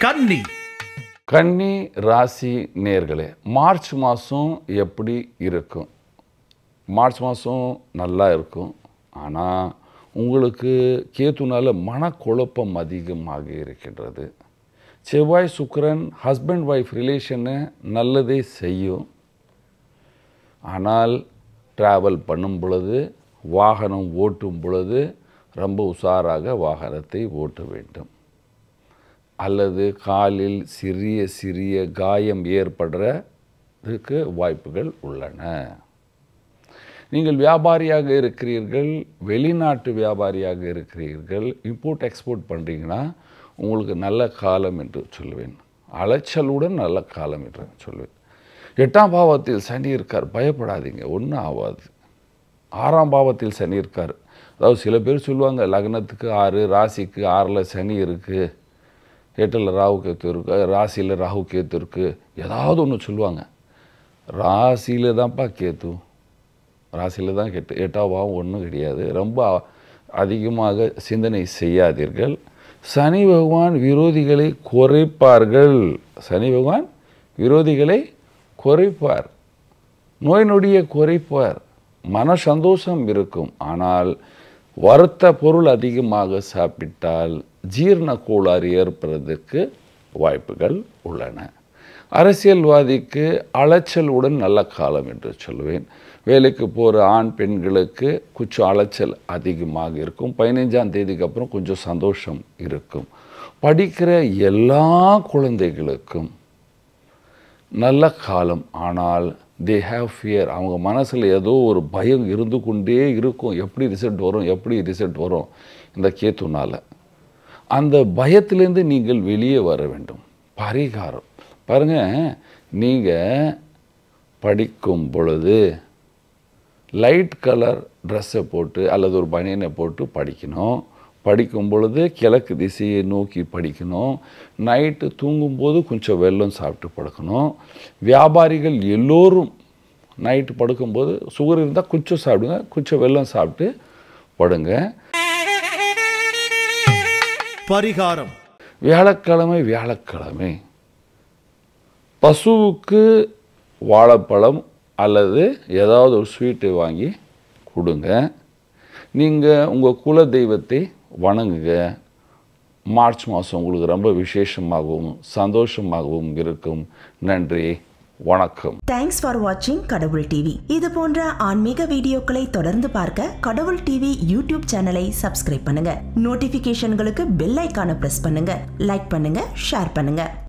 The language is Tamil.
கன்னி கன்னி ராசி நேர்களே மார்ச் மாதம் எப்படி இருக்கும் மார்ச் மாதம் நல்லா இருக்கும் ஆனால் உங்களுக்கு கேத்துனால மனக்குழப்பம் அதிகமாக இருக்கின்றது செவ்வாய் சுக்கிரன் ஹஸ்பண்ட் ஒய்ஃப் ரிலேஷனை நல்லதே செய்யும் ஆனால் ட்ராவல் பண்ணும் பொழுது வாகனம் ஓட்டும் பொழுது ரொம்ப உஷாராக வாகனத்தை ஓட்ட வேண்டும் அல்லது காலில் சிறிய சிறிய காயம் ஏற்படுறதுக்கு வாய்ப்புகள் உள்ளன நீங்கள் வியாபாரியாக இருக்கிறீர்கள் வெளிநாட்டு வியாபாரியாக இருக்கிறீர்கள் இம்போர்ட் எக்ஸ்போர்ட் பண்ணுறீங்கன்னா உங்களுக்கு நல்ல காலம் என்று சொல்லுவேன் அலைச்சலுடன் நல்ல காலம் என்று சொல்லுவேன் எட்டாம் பாவத்தில் சனி இருக்கார் பயப்படாதீங்க ஒன்றும் ஆகாது ஆறாம் பாவத்தில் சனி இருக்கார் அதாவது சில பேர் சொல்லுவாங்க லக்னத்துக்கு ஆறு ராசிக்கு ஆறில் சனி இருக்குது எட்டில் ராகு கேத்து இருக்கு ராசியில் ராகு கேத்து இருக்குது ஏதாவது ஒன்று சொல்லுவாங்க ராசியில் தான்ப்பா கேத்து ராசியில் தான் கெட்டு எட்டாம் பாவம் ஒன்றும் கிடையாது ரொம்ப அதிகமாக சிந்தனை செய்யாதீர்கள் சனி பகவான் விரோதிகளை குறைப்பார்கள் சனி பகவான் விரோதிகளை குறைப்பார் நோய் நொடியை குறைப்பார் மன சந்தோஷம் இருக்கும் ஆனால் வறுத்த பொருள் அதிகமாக சாப்பிட்டால் ஜீரண கோளாறு ஏற்படுறதுக்கு வாய்ப்புகள் உள்ளன அரசியல்வாதிக்கு அலைச்சலுடன் நல்ல காலம் என்று சொல்லுவேன் வேலைக்கு போகிற ஆண் பெண்களுக்கு கொஞ்சம் அலைச்சல் அதிகமாக இருக்கும் பதினைஞ்சாம் தேதிக்கு அப்புறம் கொஞ்சம் சந்தோஷம் இருக்கும் படிக்கிற எல்லா குழந்தைகளுக்கும் நல்ல காலம் ஆனால் தே ஹேவ் ஃபியர் அவங்க மனசில் ஏதோ ஒரு பயம் இருந்து கொண்டே இருக்கும் எப்படி ரிசல்ட் வரும் எப்படி ரிசல்ட் வரும் இந்த கேத்துனால் அந்த பயத்திலேருந்து நீங்கள் வெளியே வர வேண்டும் பரிகாரம் பாருங்கள் நீங்கள் படிக்கும் பொழுது லைட் கலர் ட்ரெஸ்ஸை போட்டு அல்லது ஒரு பனியனை போட்டு படிக்கணும் படிக்கும் பொழுது கிழக்கு திசையை நோக்கி படிக்கணும் நைட்டு தூங்கும்போது கொஞ்சம் வெல்லம் சாப்பிட்டு படுக்கணும் வியாபாரிகள் எல்லோரும் நைட்டு படுக்கும்போது சுகர் இருந்தால் கொஞ்சம் சாப்பிடுங்க கொஞ்சம் வெல்லம் சாப்பிட்டு படுங்க பரிகாரம் வியாழக்கிழமை வியாழக்கிழமை பசுவுக்கு வாழைப்பழம் அல்லது ஏதாவது ஒரு ஸ்வீட்டை வாங்கி கொடுங்க நீங்கள் உங்கள் குல தெய்வத்தை வணங்குங்க மார்ச் மாதம் உங்களுக்கு ரொம்ப விசேஷமாகவும் சந்தோஷமாகவும் இருக்கும் நன்றி வணக்கம் தேங்க்ஸ் ஃபார் வாட்சிங் கடவுள் டிவி இது போன்ற ஆன்மீக வீடியோக்களை தொடர்ந்து பார்க்க கடவுள் டிவி யூடியூப் சேனலை சப்ஸ்கிரைப் பண்ணுங்க நோட்டிபிகேஷன்களுக்கு பெல் ஐக்கான பிரஸ் பண்ணுங்க லைக் பண்ணுங்க ஷேர் பண்ணுங்க